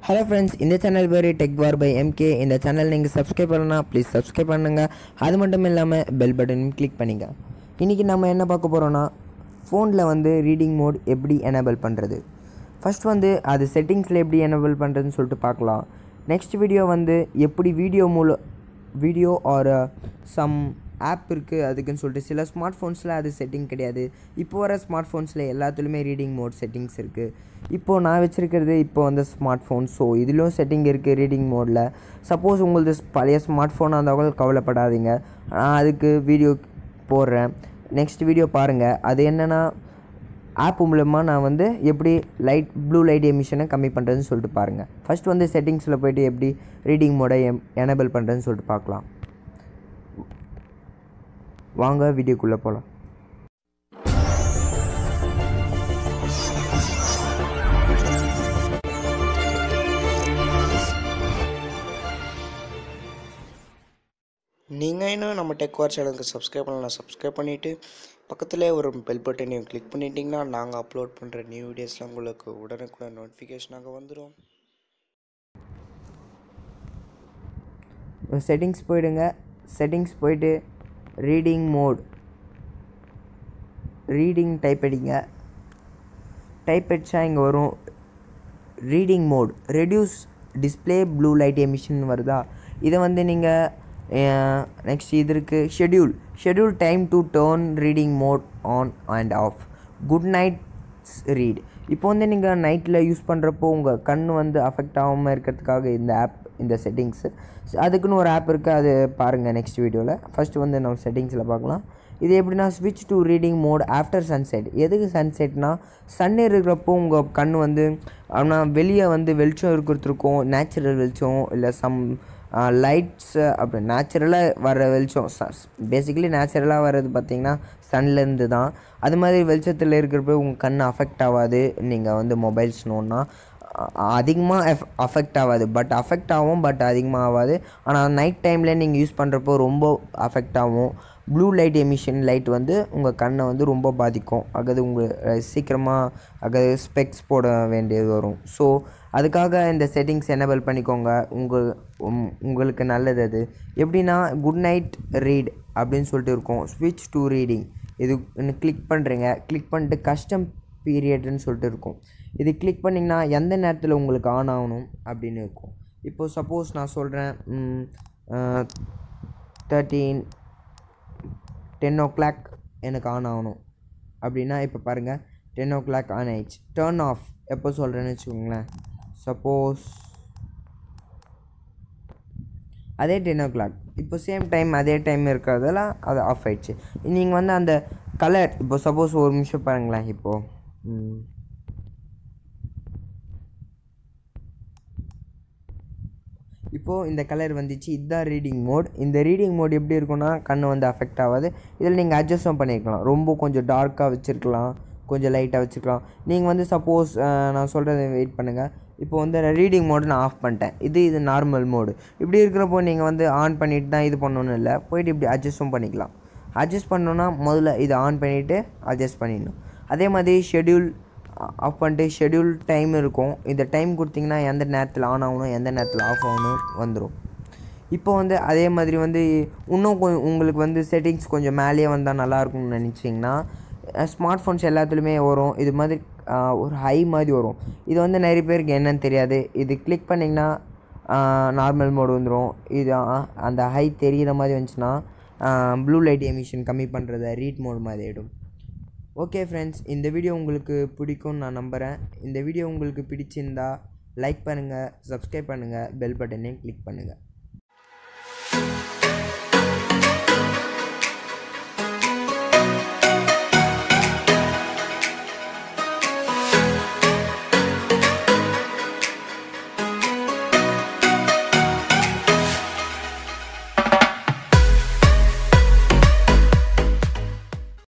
hello friends இந்த channel பேர் tech war by M இந்த சேனல் நீங்கள் சப்ஸ்கிரைப் பண்ணலாம் ப்ளீஸ் சப்ஸ்கிரைப் பண்ணுங்கள் அது மட்டும் இல்லாமல் பெல் பட்டனும் கிளிக் பண்ணிங்க இன்றைக்கி நம்ம என்ன பார்க்க போகிறோன்னா ஃபோனில் வந்து ரீடிங் மோட் எப்படி எனேபிள் பண்ணுறது ஃபர்ஸ்ட் வந்து அது செட்டிங்ஸில் எப்படி எனேபிள் பண்ணுறதுன்னு சொல்லிட்டு பார்க்கலாம் நெக்ஸ்ட் வீடியோ வந்து எப்படி வீடியோ மூலம் வீடியோ ஆர் சம் ஆப் இருக்குது அதுக்குன்னு சொல்லிட்டு சில ஸ்மார்ட் ஃபோன்ஸில் அது செட்டிங் கிடையாது இப்போ வர ஸ்மார்ட் ஃபோன்ஸில் எல்லாத்துலேயுமே ரீடிங் மோட் செட்டிங்ஸ் இருக்குது இப்போது நான் வச்சுருக்கிறது இப்போ வந்து ஸ்மார்ட் ஃபோன் ஸோ இதுலேயும் செட்டிங் இருக்குது ரீடிங் மோடில் சப்போஸ் உங்களது பழைய ஸ்மார்ட் ஃபோனாக இருந்தாலும் கவலைப்படாதீங்க நான் அதுக்கு வீடியோ போடுறேன் நெக்ஸ்ட் வீடியோ பாருங்கள் அது என்னென்னா ஆப் மூலமா நான் வந்து எப்படி லைட் ப்ளூ லைட் எமிஷனை கம்மி பண்ணுறதுன்னு சொல்லிட்டு பாருங்கள் ஃபர்ஸ்ட் வந்து செட்டிங்ஸில் போயிட்டு எப்படி ரீடிங் மோடை எம் எனேபிள் பண்ணுறதுன்னு சொல்லிட்டு பார்க்கலாம் வாங்க வீடியோக்குள்ளே போகலாம் நீங்கள் இன்னும் நம்ம டெக் வார் சேனலுக்கு சப்ஸ்கிரைப் பண்ணலாம் சப்ஸ்கிரைப் பண்ணிவிட்டு பக்கத்தில் ஒரு பெல் பட்டனையும் கிளிக் பண்ணிட்டீங்கன்னா நாங்கள் அப்லோட் பண்ணுற நியூ வீடியோஸ்லாம் உங்களுக்கு உடனுக்குடன் நோட்டிஃபிகேஷனாக வந்துடும் செட்டிங்ஸ் போயிடுங்க செட்டிங்ஸ் போயிட்டு ரீடிங் மோட் ரீடிங் டைப் அடிங்க டைப் அடித்தா இங்கே வரும் reading mode reduce display blue light emission வருதா இதை வந்து நீங்கள் நெக்ஸ்ட் இது இருக்குது schedule schedule time to turn reading mode on and off good nights read இப்போ வந்து நீங்கள் நைட்டில் யூஸ் பண்ணுறப்போ உங்கள் கண் வந்து அஃபெக்ட் ஆகாமல் இருக்கிறதுக்காக இந்த ஆப் இந்த செட்டிங்ஸு அதுக்குன்னு ஒரு ஆப் இருக்குது அது பாருங்கள் நெக்ஸ்ட் வீடியோவில் ஃபஸ்ட்டு வந்து நம்ம செட்டிங்ஸில் பார்க்கலாம் இது எப்படின்னா ஸ்விட்ச் to reading mode after sunset எதுக்கு சன்செட்னா சன் இருக்கிறப்போ உங்கள் கண் வந்து ஆனால் வெளியே வந்து வெளிச்சம் இருக்கிறதுக்கும் நேச்சுரல் வெளிச்சம் இல்லை சம் லைட்ஸ் அப்படி நேச்சுரலாக வர வெளிச்சம் பேசிக்கலி நேச்சுரலாக வர்றது பார்த்திங்கன்னா சன்லேருந்து தான் அது மாதிரி வெளிச்சத்தில் இருக்கிறப்ப உங்கள் கண் அஃபெக்ட் ஆகாது நீங்கள் வந்து மொபைல்ஸ் நோன்னா அதிகமாக எஃப் அஃபெக்ட் ஆகாது பட் அஃபெக்ட் ஆகும் பட் அதிகமாக ஆகாது ஆனால் நைட் டைமில் நீங்கள் யூஸ் பண்ணுறப்போ ரொம்ப அஃபெக்ட் ஆகும் ப்ளூ லைட் எமிஷன் லைட் வந்து உங்கள் கண்ணை வந்து ரொம்ப பாதிக்கும் அதாவது உங்கள் சீக்கிரமாக அதாவது ஸ்பெக்ஸ் போட வேண்டியது வரும் ஸோ அதுக்காக இந்த செட்டிங்ஸ் எனேபிள் பண்ணிக்கோங்க உங்கள் உங்களுக்கு நல்லது அது எப்படின்னா குட் நைட் ரீட் அப்படின்னு சொல்லிட்டு இருக்கும் ஸ்விட்ச் டு ரீடிங் இது கிளிக் பண்ணுறீங்க கிளிக் பண்ணிட்டு கஸ்டம் பீரியட்னு சொல்லிட்டு இருக்கும் இது கிளிக் பண்ணிங்கன்னா எந்த நேரத்தில் உங்களுக்கு ஆன் ஆகணும் அப்படின்னு இருக்கும் இப்போது சப்போஸ் நான் சொல்கிறேன் தேர்ட்டீன் டென் ஓ கிளாக் எனக்கு ஆன் ஆகணும் அப்படின்னா இப்போ பாருங்கள் டென் ஓ கிளாக் ஆன் ஆயிடுச்சு டேர்ன் ஆஃப் எப்போ சொல்கிறேன்னு வச்சுக்கோங்களேன் சப்போஸ் அதே டென் ஓ கிளாக் இப்போ சேம் டைம் அதே டைம் இருக்கிறதெல்லாம் அது ஆஃப் ஆயிடுச்சு நீங்கள் வந்து அந்த கலர் இப்போ சப்போஸ் ஒரு நிமிஷம் பாருங்களேன் இப்போது இப்போது இந்த கலர் வந்துச்சு இதுதான் ரீடிங் மோட் இந்த ரீடிங் மோட் எப்படி இருக்குன்னா கண் வந்து அஃபெக்ட் ஆகாது இதில் நீங்கள் அட்ஜஸ்டும் பண்ணிக்கலாம் ரொம்ப கொஞ்சம் டார்க்காக வச்சுருக்கலாம் கொஞ்சம் லைட்டாக வச்சுக்கலாம் நீங்கள் வந்து சப்போஸ் நான் சொல்கிறத வெயிட் பண்ணுங்கள் இப்போ வந்து ரீடிங் மோடு நான் ஆஃப் பண்ணிட்டேன் இது இது நார்மல் மோடு இப்படி இருக்கிறப்போ நீங்கள் வந்து ஆன் பண்ணிட்டு தான் இது பண்ணணும் இல்லை போயிட்டு இப்படி அட்ஜஸ்ட்டும் பண்ணிக்கலாம் அட்ஜஸ்ட் பண்ணோன்னா முதல்ல இதை ஆன் பண்ணிவிட்டு அட்ஜஸ்ட் பண்ணிடணும் அதே மாதிரி ஷெட்யூல் ஆஃப் பண்ணிட்டு ஷெட்யூல் டைம் இருக்கும் இந்த டைம் கொடுத்தீங்கன்னா எந்த நேரத்தில் ஆன் ஆகணும் எந்த நேரத்தில் ஆஃப் ஆகணும் வந்துடும் இப்போ வந்து அதே மாதிரி வந்து இன்னும் கொஞ்சம் உங்களுக்கு வந்து செட்டிங்ஸ் கொஞ்சம் மேலேயே வந்தால் நல்லாயிருக்கும்னு நினச்சிங்கன்னா ஸ்மார்ட் ஃபோன்ஸ் எல்லாத்துலேயுமே வரும் இது மாதிரி ஒரு ஹை மாதிரி வரும் இது வந்து நிறைய பேருக்கு என்னன்னு தெரியாது இது கிளிக் பண்ணிங்கன்னா நார்மல் மோடு வந்துடும் இது அந்த ஹை தெரிகிற மாதிரி வந்துச்சுன்னா ப்ளூ லைட் எமிஷன் கம்மி பண்ணுறத ரீட் மோட் மாதிரி ஆகிடும் ஓகே ஃப்ரெண்ட்ஸ் இந்த வீடியோ உங்களுக்கு பிடிக்கும்னு நான் நம்புகிறேன் இந்த வீடியோ உங்களுக்கு பிடிச்சிருந்தா லைக் பண்ணுங்கள் சப்ஸ்கிரைப் பண்ணுங்கள் பெல் பட்டனையும் கிளிக் பண்ணுங்கள்